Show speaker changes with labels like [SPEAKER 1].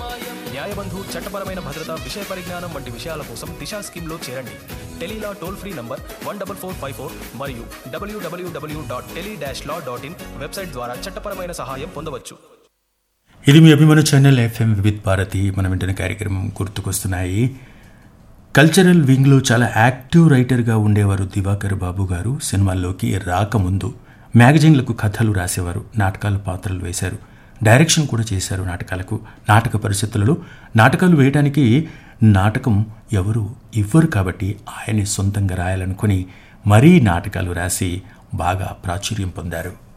[SPEAKER 1] న్యాయబంధు చట్టపరమైన భద్రత విషయ పరిజ్ఞానం వంటి విషయాల కోసం దిశా స్కీమ్లో చేరండి tele law toll free number one double four five four మరియు W W W dot tele dash law dot in website ద్వారా చట్టపరమైన సహాయం పొందవచ్చు
[SPEAKER 2] ఇది మీ అభిమాన ఛానల్ ఎఫ్ఎం విత్ భారతి మనం వింటున్న కార్యక్రమం గుర్తుకొస్తున్నాయి కల్చరల్ వింగ్లో చాలా యాక్టివ్ రైటర్గా ఉండేవారు దివాకర్ బాబు గారు సినిమాల్లోకి రాకముందు మ్యాగజైన్లకు కథలు రాసేవారు నాటకాల పాత్రలు వేశారు డైరెక్షన్ కూడా చేశారు నాటకాలకు నాటక పరిస్థితులలో నాటకాలు వేయడానికి నాటకం ఎవరు ఇవ్వరు కాబట్టి ఆయన్ని సొంతంగా రాయాలనుకుని మరీ నాటకాలు రాసి బాగా ప్రాచుర్యం పొందారు